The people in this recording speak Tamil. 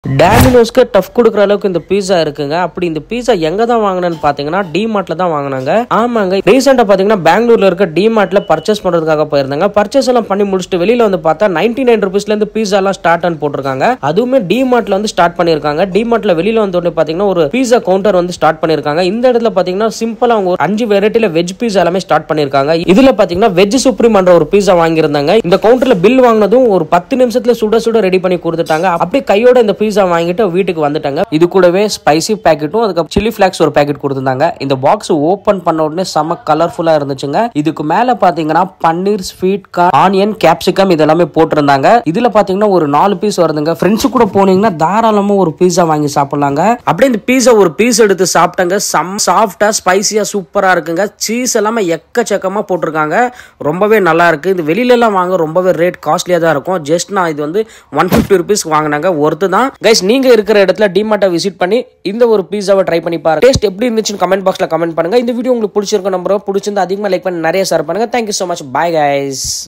டாமினோஸ்க்கு டஃப் கொடுக்குற அளவுக்கு இந்த பீஸா இருக்குங்க அப்படி இந்த பீஸா எங்க தான் வாங்கினேன்னு பாத்தீங்கன்னா டிமார்ட்ல தான் வாங்கினாங்க ஆமாங்க ரீசெண்டா பாத்தீங்கன்னா பெங்களூர்ல இருக்க டிமார்ட்ல பர்ச்சேஸ் பண்றதுக்காக போயிருந்தாங்க பர்ச்சேஸ் எல்லாம் பண்ணி முடிச்சுட்டு வெளியில வந்து பார்த்தா நைன்டி நைன் ருபீஸ்ல இருந்து பீஸா எல்லாம் ஸ்டார்ட் போட்டிருக்காங்க அதுவுமே டிமார்ட்ல வந்து ஸ்டார்ட் பண்ணிருக்காங்க டிமார்ட்ல வெளியில வந்து உடனே பாத்தீங்கன்னா ஒரு பீஸா கவுண்டர் வந்து ஸ்டார்ட் பண்ணிருக்காங்க இந்த இடத்துல பாத்தீங்கன்னா சிம்பிளா அவங்க ஒரு அஞ்சு வெரைட்டில வெஜ் பீஸா எல்லாமே ஸ்டார்ட் பண்ணிருக்காங்க இதுல பாத்தீங்கன்னா வெஜ் சுப்ரீம் என்ற ஒரு பீஸா வாங்கியிருந்தாங்க இந்த கவுண்டர்ல பில் வாங்கினதும் ஒரு பத்து நிமிஷத்துல சுட சுட ரெடி பண்ணி கொடுத்துட்டாங்க அப்படியே கையோட இந்த பீஸா வாங்கிட்டு வீட்டுக்கு வந்துட்டாங்க இது கூடவே ஸ்பைசி பேக்கெட்டும் அதுக்கு சில்லி ஃபிளாக்ஸ் ஒரு பேக்கெட் கொடுத்துருந்தாங்க இந்த பாக்ஸ் ஓபன் பண்ண உடனே செம கலர்ஃபுல்லா இருந்துச்சுங்க இதுக்கு மேல பாத்தீங்கன்னா paneer sweet corn onion capsicum இதெல்லாமே போட்டிருந்தாங்க இதுல பாத்தீங்கன்னா ஒரு நாலு பீஸ் வருதுங்க ஃப்ரெண்ட்ஸ் கூட போனீங்கன்னா தாராளமா ஒரு பீஸா வாங்கி சாப்பிடலாங்க அப்படியே இந்த பீஸா ஒரு பீஸ் எடுத்து சாப்பிட்டாங்க சம் சாஃப்டா ஸ்பைசியா சூப்பரா இருக்குங்க சீஸ் எல்லாமே எக்கச்சக்கமா போட்டிருக்காங்க ரொம்பவே நல்லா இருக்கு இது வெளியில எல்லாம் வாங்க ரொம்பவே ரேட் காஸ்ட்லியா தான் இருக்கும் ஜஸ்ட் நான் இது வந்து ஒன் ஃபிஃப்டி ருபீஸ் வாங்கினாங்க ஒர்த்து தான் கைஸ் நீங்க இருக்கிற இடத்துல டிமார்ட்டை விசிட் பண்ணி இந்த ஒரு பீஸாவை ட்ரை பண்ணி பாருங்க டேஸ்ட் எப்படி இருந்துச்சுன்னு கமெண்ட் பாக்ஸ்ல கமெண்ட் பண்ணுங்க இந்த வீடியோ உங்களுக்கு பிடிச்சிருக்க நம்பர் பிடிச்சிருந்தா அதிகமா லைக் பண்ணி நிறைய ஷேர் பண்ணுங்க thank you so much bye guys